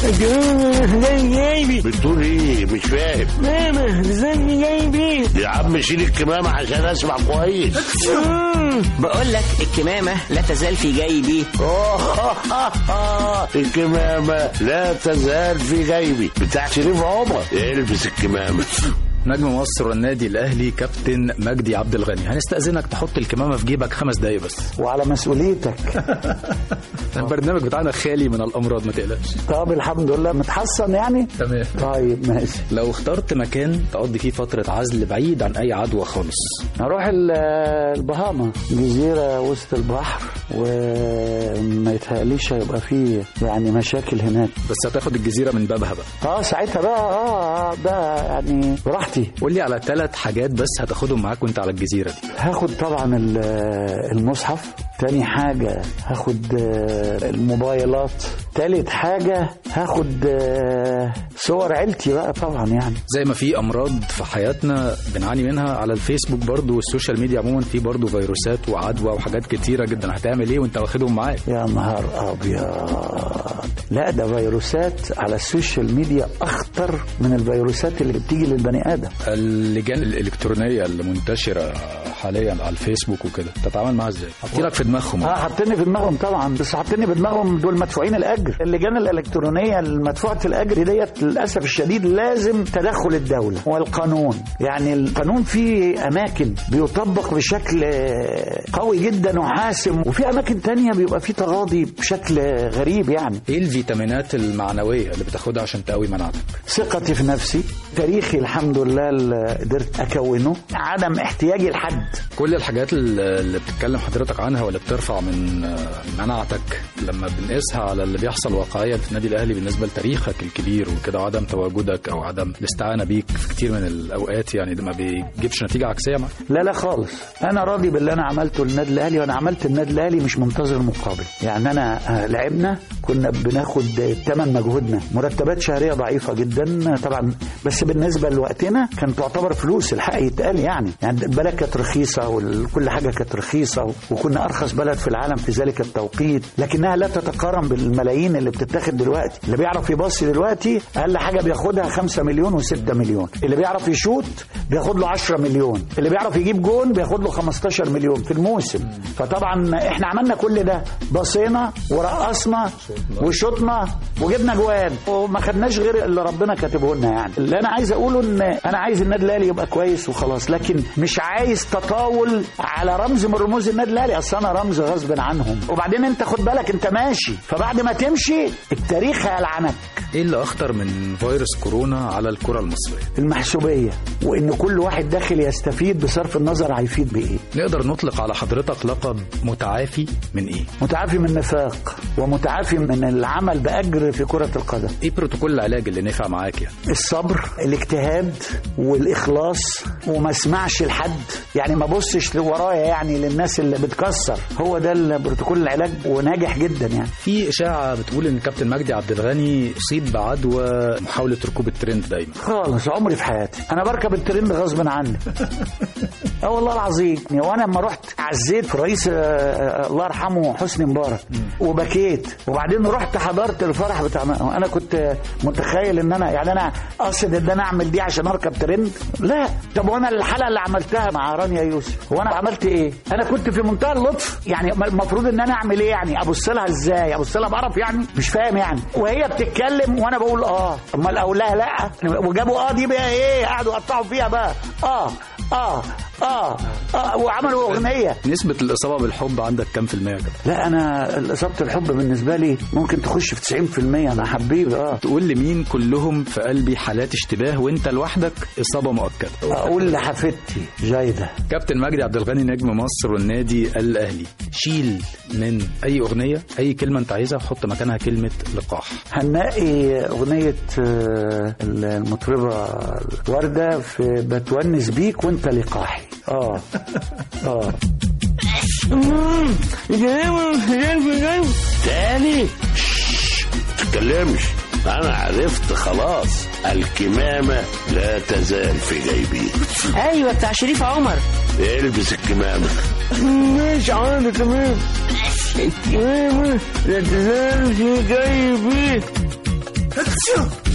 الكمامة زي جايبي بتقول ايه مش فاهم ماما زي جايبي يا عم شيل الكمامة عشان اسمع كويس بقول لك الكمامة لا تزال في جيبي الكمامة لا تزال في جيبي بتاع شريف عمر البس الكمامة نجم مصر والنادي الاهلي كابتن مجدي عبد الغني هنستاذنك تحط الكمامه في جيبك خمس دقايق بس وعلى مسؤوليتك البرنامج بتاعنا خالي من الامراض ما تقلقش طب الحمد لله متحسن يعني تمام طيب ماشي لو اخترت مكان تقضي فيه فتره عزل بعيد عن اي عدوى خالص هروح ال- البهاما جزيرة وسط البحر وما يتهيأليش هيبقى فيه يعني مشاكل هناك بس هتاخد الجزيره من بابها بقى اه ساعتها بقى اه آه، ده يعني براحتي قول لي على ثلاث حاجات بس هتاخدهم معاك وانت على الجزيره دي هاخد طبعا ال- المصحف تاني حاجة هاخد آه، الموبايلات تالت حاجة هاخد آه، صور عيلتي بقى طبعا يعني زي ما في امراض في حياتنا بنعاني منها على الفيسبوك برضو والسوشيال ميديا عموما في برضو فيروسات وعدوى وحاجات كتيره جدا هتعمل ايه وانت واخدهم معاك يا نهار ابيض لا ده فيروسات على السوشيال ميديا اخطر من الفيروسات اللي بتيجي للبني ادم اللجان الالكترونيه اللي منتشره حاليا على الفيسبوك وكده تتعامل معاها ازاي حاطينك في دماغهم اه حاطيني في دماغهم طبعا بس حاطيني في دماغهم دول مدفوعين الاجر اللجان الالكترونيه المدفوعه الاجر ديت للاسف الشديد لازم تدخل الدوله والقانون يعني القانون فيه اماكن بيطبق بشكل آه، قوي جدا وحاسم وفي اماكن تانية بيبقى فيه تغاضي بشكل آه، غريب يعني ايه الفيتامينات المعنويه اللي بتاخدها عشان تقوي مناعتك ثقتي في نفسي تاريخي الحمد لله اللي قدرت اكونه عدم احتياجي لحد كل الحاجات اللي اللي بتتكلم حضرتك عنها واللي بترفع من آه، مناعتك لما بنقيسها على اللي بيحصل واقعيا في النادي الاهلي بالنسبه لتاريخك الكبير وكده وعدم تواجدك او عدم الاستعانه بيك في كتير من الاوقات يعني ده ما بيجيبش نتيجه عكسيه معاك لا لا خالص انا راضي باللي انا عملته للنادي الاهلي وانا عملت النادي الاهلي مش منتظر مقابل يعني انا آه، لعبنا كنا بناخد ثمن مجهودنا مرتبات شهريه ضعيفه جدا طبعا بس بالنسبه لوقتنا كانت تعتبر فلوس الحق يتقال يعني يعني البلد كانت رخيصه وكل حاجه كانت رخيصه وكنا ارخص بلد في العالم في ذلك التوقيت لكنها لا تتقارن بالملايين اللي بتتاخد دلوقتي اللي بيعرف يبصي دلوقتي اقل حاجه بياخدها 5 مليون و6 مليون اللي بيعرف يشوت بياخد له 10 مليون اللي بيعرف يجيب جون بياخد له 15 مليون في الموسم فطبعا احنا عملنا كل ده بصينا ورقصنا وشطنا وجبنا جوان وما خدناش غير اللي ربنا كاتبه لنا يعني اللي انا عايز اقوله ان انا عايز النادي الاهلي يبقى كويس وخلاص لكن مش عايز تطاول على رمز من رموز النادي الاهلي اصل انا رمز غصب عنهم وبعدين انت خد بالك انت ماشي فبعد ما تمشي التاريخ هيلعنك ايه اللي اخطر من فيروس كورونا على الكره المصريه المحسوبيه وان كل واحد داخل يستفيد بصرف النظر هيفيد بايه نقدر نطلق على حضرتك لقب متعافي من ايه متعافي من النفاق ومتعافي من العمل باجر في كره القدم ايه بروتوكول العلاج اللي نفع معاك يعني الصبر الاجتهاد والاخلاص وما اسمعش لحد يعني ما بصش ورايا يعني للناس اللي بتكسر هو ده البروتوكول العلاج وناجح جدا يعني في اشاعه بتقول ان كابتن مجدي عبد الغني اصيب بعدوى محاوله ركوب الترند دايما خالص عمري في حياتي انا بركب الترند غصب عني اه والله العظيم وانا لما رحت عزيت في رئيس آه، آه، الله يرحمه حسني مبارك وبكيت وبعدين رحت حضرت الفرح بتاع انا كنت متخيل ان انا يعني انا قاصد ان انا اعمل دي عشان اركب ترند لا طب وانا الحلقه اللي عملتها مع رانيا يوسف وانا عملت ايه انا كنت في منتهى اللطف يعني المفروض ان انا اعمل ايه يعني ابص لها ازاي ابص لها بعرف يعني مش فاهم يعني وهي بتتكلم وانا بقول اه امال اقول لها لا وجابوا اه دي بقى ايه قعدوا يقطعوا فيها بقى اه اه اه, آه وعملوا اغنيه نسبه الاصابه بالحب عندك كام في الميه كده لا انا اصابه الحب بالنسبه لي ممكن تخش في 90% انا حبيبي اه تقول لمين كلهم في قلبي حالات اشتباه وانت لوحدك اصابه مؤكده اقول لحفيدتي جايده كابتن مجدي عبد الغني نجم مصر والنادي الاهلي شيل من اي اغنيه اي كلمه انت عايزها وحط مكانها كلمه لقاح هنلاقي اغنيه آه، المطربه ورده في بتونس بيك وانت لقاحي اه اه تاني شش، تتكلمش انا عرفت خلاص الكمامة لا تزال في جيبي ايوه بتاع شريف عمر البس الكمامة مش عادي تمام الكمامة لا تزال في جيبي أكشن